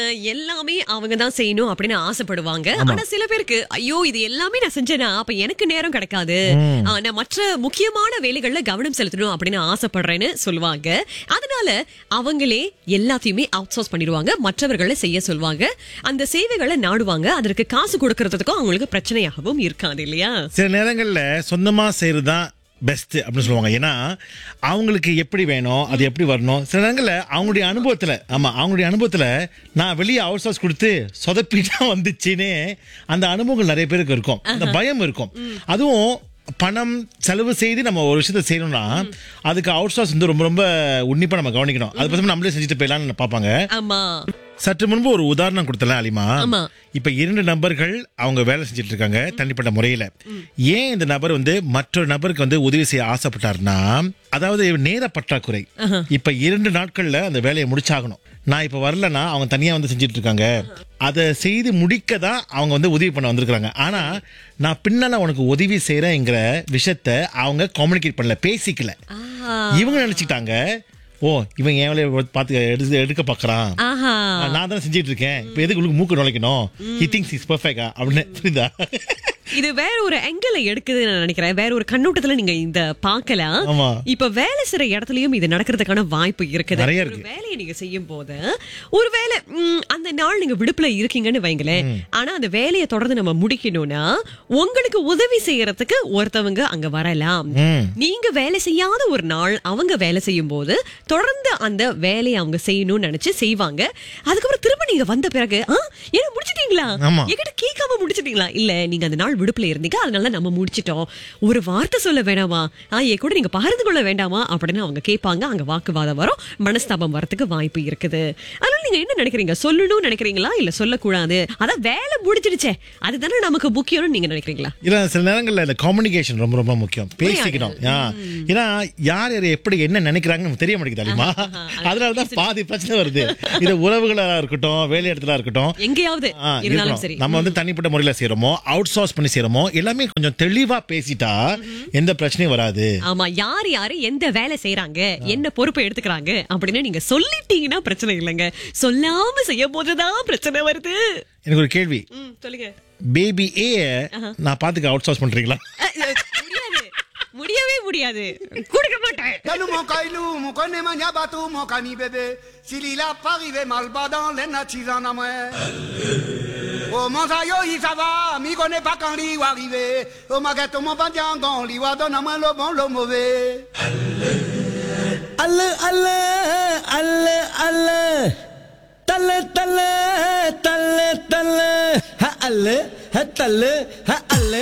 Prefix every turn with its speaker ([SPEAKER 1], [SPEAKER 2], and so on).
[SPEAKER 1] எல்லாமே அவங்க தான் செய்யணும் அப்படின்னு ஆசைப்படுவாங்க ஆனா சில பேருக்கு ஐயோ இது எல்லாமே நான் செஞ்சேனா அப்ப எனக்கு நேரம் கிடைக்காது ஆ, நான் மற்ற முக்கியமான வேலைகள்ல கவனம் செலுத்தணும் அப்படின்னு ஆசைப்படுறேன்னு சொல்லுவாங்க அதனால அவங்களே எல்லாத்தையுமே அவுட் சோர்ஸ் பண்ணிடுவாங்க மற்றவர்களை செய்ய சொல்லுவாங்க அந்த சேவைகளை நாடுவாங்க அதற்கு காசு கொடுக்கறதுக்கும் அவங்களுக்கு பிரச்சனையாகவும் இருக்காது இல்லையா
[SPEAKER 2] சில நேரங்கள்ல சொந்தமா செய்யறது தான் பெஸ்ட் அப்படின்னு சொல்லுவாங்க ஏன்னா அவங்களுக்கு எப்படி வேணும் அது எப்படி வரணும் சில நேரங்கள்ல அவங்களுடைய அனுபவத்துல ஆமா அவங்களுடைய அனுபவத்துல நான் வெளியே அவுட் சோர்ஸ் கொடுத்து சொதப்பிட்டா வந்துச்சுன்னு அந்த அனுபவங்கள் நிறைய பேருக்கு இருக்கும் அந்த பயம் இருக்கும் அதுவும் பணம் செலவு செய்து நம்ம ஒரு விஷயத்தை செய்யணும்னா அதுக்கு அவுட் சோர்ஸ் வந்து ரொம்ப ரொம்ப உன்னிப்பா நம்ம கவனிக்கணும் அது பத்தி நம்மளே செஞ்சுட்டு போயிடலாம்னு பார்ப்பாங்க
[SPEAKER 1] ஆமா
[SPEAKER 2] சற்று முன்பு ஒரு உதாரணம் கொடுத்தல அலிமா
[SPEAKER 1] ஆமா.
[SPEAKER 2] இப்ப இரண்டு நபர்கள் அவங்க வேலை செஞ்சுட்டு இருக்காங்க தனிப்பட்ட முறையில ஏன் இந்த நபர் வந்து மற்றொரு நபருக்கு வந்து உதவி செய்ய ஆசைப்பட்டாருன்னா அதாவது நேர பற்றாக்குறை இப்ப இரண்டு நாட்கள்ல அந்த வேலையை முடிச்சாகணும் நான் இப்ப வரலன்னா அவங்க தனியா வந்து செஞ்சுட்டு இருக்காங்க அதை செய்து முடிக்க தான் அவங்க வந்து உதவி பண்ண வந்திருக்காங்க ஆனா நான் பின்னால உனக்கு உதவி செய்யறேங்கிற விஷயத்த அவங்க கம்யூனிகேட் பண்ணல பேசிக்கல
[SPEAKER 1] ஆஹா.
[SPEAKER 2] இவங்க நினைச்சிட்டாங்க ஓ இவன் என் வேலையை பார்த்து எடுத்து எடுக்க பாக்குறான்
[SPEAKER 1] ஆஹா
[SPEAKER 2] நான் தானே செஞ்சிட்டு இருக்கேன் இப்போ எதுக்கு உங்களுக்கு மூக்கு நுழைக்கணும் ஹி திங்ஸ் இஸ் பெர்ஃபெக்டா அப்படின்னு புரியுதா
[SPEAKER 1] இது வேற ஒரு ஆங்கிள் எடுக்குதுன்னு நான் நினைக்கிறேன் வேற ஒரு கண்ணோட்டத்துல நீங்க இந்த பார்க்கலாம்
[SPEAKER 2] ஆமா.
[SPEAKER 1] இப்ப வேலை செய்யற இடத்துலயும் இது நடக்கிறதுக்கான வாய்ப்பு இருக்குது
[SPEAKER 2] நிறைய
[SPEAKER 1] ஒரு
[SPEAKER 2] இருக்கு.
[SPEAKER 1] வேலையை நீங்க செய்யும் போது ஒருவேளை ம், அந்த நாள் நீங்க விடுப்புல இருக்கீங்கன்னு வைங்களேன் ஆனா அந்த வேலையை தொடர்ந்து நம்ம முடிக்கணும்னா உங்களுக்கு உதவி செய்யறதுக்கு ஒருத்தவங்க அங்க வரலாம்
[SPEAKER 2] ம்.
[SPEAKER 1] நீங்க வேலை செய்யாத ஒரு நாள் அவங்க வேலை செய்யும் போது தொடர்ந்து அந்த வேலையை அவங்க செய்யணும்னு நினைச்சு செய்வாங்க அதுக்கப்புறம் திரும்ப நீங்க வந்த பிறகு "ஆ, என்ன முடிச்சிட்டீங்களா
[SPEAKER 2] ஆமா.
[SPEAKER 1] என்கிட்ட கேட்காம முடிச்சிட்டீங்களா இல்ல நீங்க அந்த நாள் விடுப்புல இருந்தீங்க அதனால நம்ம முடிச்சிட்டோம் ஒரு வார்த்தை சொல்ல வேணாமா ஆ என் கூட நீங்க பகிர்ந்து கொள்ள வேண்டாமா அப்படின்னு அவங்க கேட்பாங்க அங்க வாக்குவாதம் வரும் மனஸ்தாபம் வரதுக்கு வாய்ப்பு இருக்குது அதனால நீங்க என்ன நினைக்கிறீங்க சொல்லணும்னு நினைக்கிறீங்களா இல்ல சொல்லக்கூடாது அதான் வேலை முடிச்சிடுச்சே அதுதானே நமக்கு முக்கியம்னு நீங்க நினைக்கிறீங்களா
[SPEAKER 2] இல்ல சில நேரங்கள்ல இந்த கம்யூனிகேஷன் ரொம்ப ரொம்ப முக்கியம் பேசிக்கணும் ஆ. ஏன்னா யார் யார் எப்படி என்ன நினைக்கிறாங்கன்னு நமக்கு தெரிய மாட்டேங்குது அலிமா அதனாலதான் பாதி பிரச்சனை வருது இது உறவுகளா இருக்கட்டும் வேலை இடத்துல இருக்கட்டும்
[SPEAKER 1] எங்கேயாவது
[SPEAKER 2] ஆ,
[SPEAKER 1] இருந்தாலும்
[SPEAKER 2] இருக்கணும்.
[SPEAKER 1] சரி
[SPEAKER 2] நம்ம வந்து தனிப்பட்ட முறையில செய்யறோமோ அவுட் சோர்ஸ் பண்ணி செய்யறோமோ எல்லாமே கொஞ்சம் தெளிவா பேசிட்டா எந்த பிரச்சனையும் வராது
[SPEAKER 1] ஆமா யார் யாரு எந்த வேலை செய்யறாங்க என்ன பொறுப்பை எடுத்துக்கிறாங்க அப்படின்னு நீங்க சொல்லிட்டீங்கன்னா பிரச்சனை இல்லைங்க சொல்லாம செய்யும் போதுதான் பிரச்சனை வருது
[SPEAKER 2] எனக்கு ஒரு கேள்வி
[SPEAKER 1] ம், சொல்லுங்க
[SPEAKER 2] பேபி ஏ நான் பாத்துக்க அவுட் சோர்ஸ் பண்றீங்களா
[SPEAKER 1] அஹ், அஹ், முடியாது முடியவே முடியாது கொடுக்க மாட்டேன்
[SPEAKER 3] Kanou mon kailou, mon connaît mon yabatou, mon cani bébé. S'il il a pas arrivé mal bas dans les natis en amoué. Oh mon sayo, il ça va, mi connaît pas quand il va arriver. Oh ma gâteau, mon pandiangon, il va donner à moi le bon, le mauvais.
[SPEAKER 4] அல்ல அல்ல அல்ல அல்ல தல்ல தல்ல தல்ல தல்ல ஹ அல்ல ஹ தல்ல ஹ அல்ல